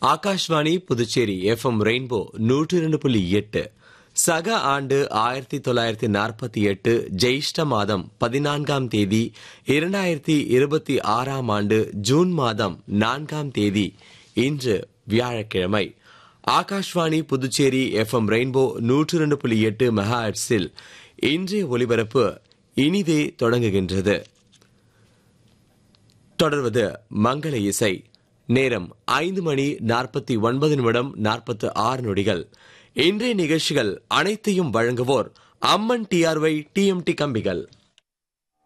Akashvani Puducherry FM rainbow நூற்றி இரண்டு புள்ளி எட்டு சக ஆண்டு ஆயிரத்தி தொள்ளாயிரத்தி நாற்பத்தி எட்டு ஜெயிஷ்ட மாதம் பதினான்காம் தேதி இரண்டாயிரத்தி இருபத்தி ஆறாம் ஆண்டு ஜூன் மாதம் நான்காம் தேதி இன்று வியாழக்கிழமை ஆகாஷ்வாணி புதுச்சேரி எஃப்எம் ரெயின்போ நூற்றி இரண்டு புள்ளி எட்டு மெகாஹெட்ஸில் இன்றைய ஒலிபரப்பு இனிதே தொடங்குகின்றது தொடர்வது மங்கள இசை நேரம் ஐந்து மணி நாற்பத்தி ஒன்பது நிமிடம் நாற்பத்து ஆறு நொடிகள் இன்றைய நிகழ்ச்சிகள் அனைத்தையும் வழங்குவோர் அம்மன் டிஆர்ஒய் டிஎம்டி கம்பிகள்